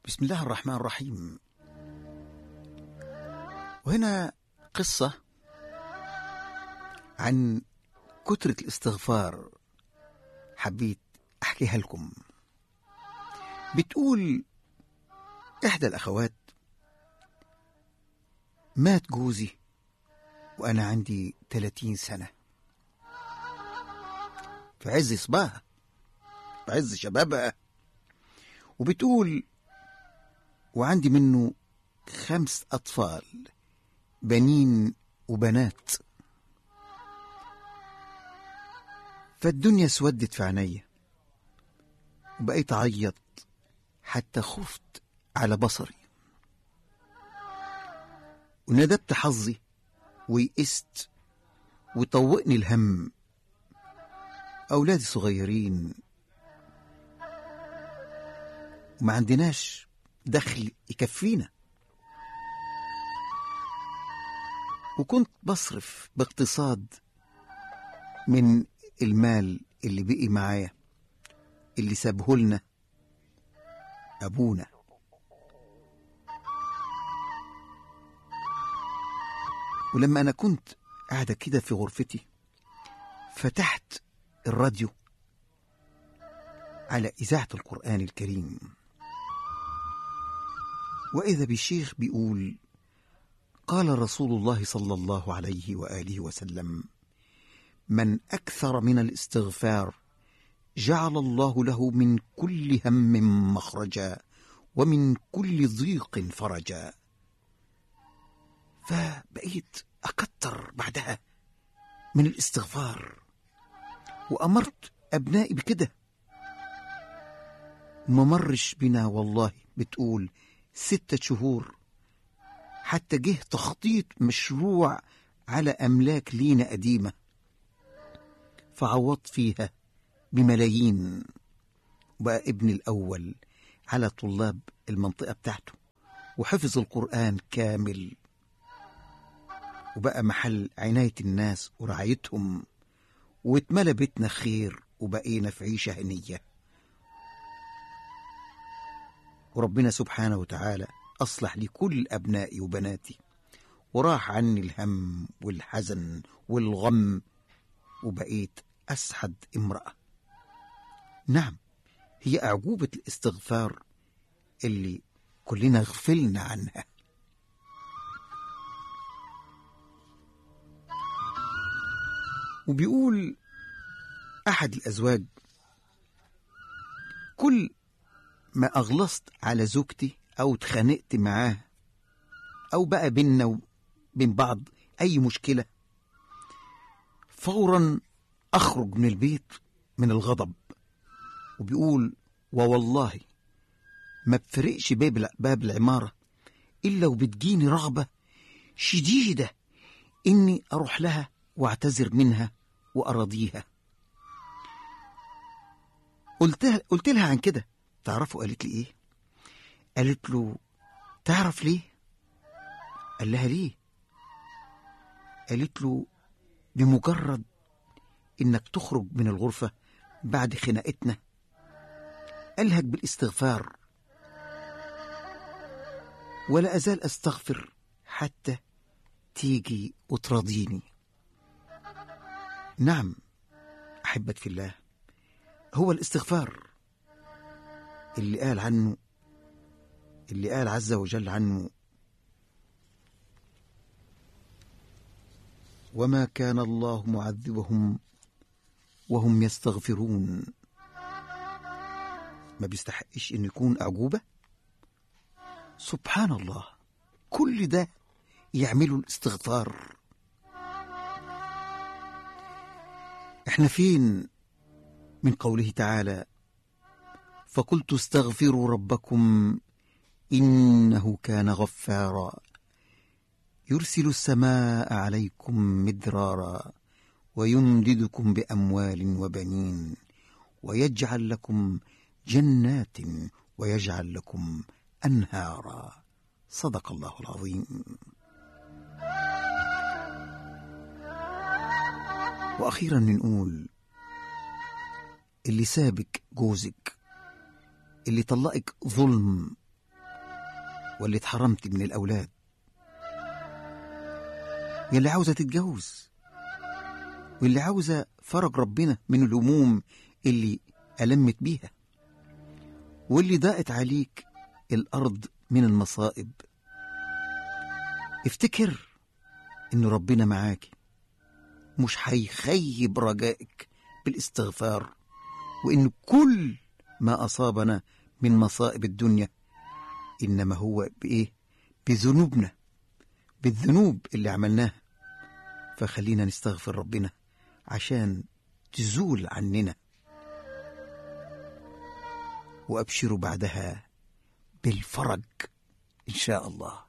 بسم الله الرحمن الرحيم وهنا قصة عن كترة الاستغفار حبيت أحكيها لكم بتقول إحدى الأخوات مات جوزي وأنا عندي 30 سنة في عز صباها في عز شبابها وبتقول وعندي منه خمس أطفال بنين وبنات فالدنيا اسودت في عينيا وبقيت أعيط حتى خفت على بصري وندبت حظي ويئست وطوقني الهم أولادي صغيرين وما عندناش دخل يكفينا وكنت بصرف باقتصاد من المال اللي بقي معايا اللي سابه لنا أبونا ولما أنا كنت قاعدة كده في غرفتي فتحت الراديو على إذاعة القرآن الكريم وإذا بشيخ بيقول قال رسول الله صلى الله عليه وآله وسلم من أكثر من الاستغفار جعل الله له من كل هم مخرجا ومن كل ضيق فرجا فبقيت أكتر بعدها من الاستغفار وأمرت أبنائي بكده ما مرش بنا والله بتقول ستة شهور حتى جه تخطيط مشروع على أملاك لينا قديمة فعوضت فيها بملايين بقى ابني الأول على طلاب المنطقة بتاعته وحفظ القرآن كامل وبقى محل عناية الناس ورعايتهم واتملى بيتنا خير وبقينا في عيشة هنية وربنا سبحانه وتعالى أصلح لي كل أبنائي وبناتي وراح عني الهم والحزن والغم وبقيت أسعد امرأة نعم هي أعجوبة الاستغفار اللي كلنا غفلنا عنها وبيقول أحد الأزواج كل ما أغلصت على زوجتي أو اتخانقت معاه أو بقى بينا وبين بعض أي مشكلة فورا أخرج من البيت من الغضب وبيقول ووالله ما بفرقش باب باب العمارة إلا وبتجيني رغبة شديدة إني أروح لها وأعتذر منها وأراضيها قلتها قلت لها عن كده تعرفوا قالت لي ايه قالت له تعرف ليه قال لها ليه قالت له بمجرد انك تخرج من الغرفة بعد خناقتنا ألهج بالاستغفار ولا أزال أستغفر حتى تيجي وتراضيني نعم أحبك في الله هو الاستغفار اللي قال عنه اللي قال عز وجل عنه وما كان الله معذبهم وهم يستغفرون ما بيستحقش ان يكون اعجوبه سبحان الله كل ده يعملوا الاستغفار احنا فين من قوله تعالى فقلت استغفروا ربكم انه كان غفارا يرسل السماء عليكم مدرارا ويمددكم باموال وبنين ويجعل لكم جنات ويجعل لكم انهارا صدق الله العظيم واخيرا نقول اللي سابك جوزك اللي طلقك ظلم واللي اتحرمت من الأولاد واللي عاوزة تتجوز واللي عاوزة فرج ربنا من الهموم اللي ألمت بيها واللي ضاقت عليك الأرض من المصائب افتكر إن ربنا معاك مش هيخيب رجائك بالاستغفار وإن كل ما أصابنا من مصائب الدنيا إنما هو بإيه؟ بذنوبنا بالذنوب اللي عملناها فخلينا نستغفر ربنا عشان تزول عننا وأبشروا بعدها بالفرج إن شاء الله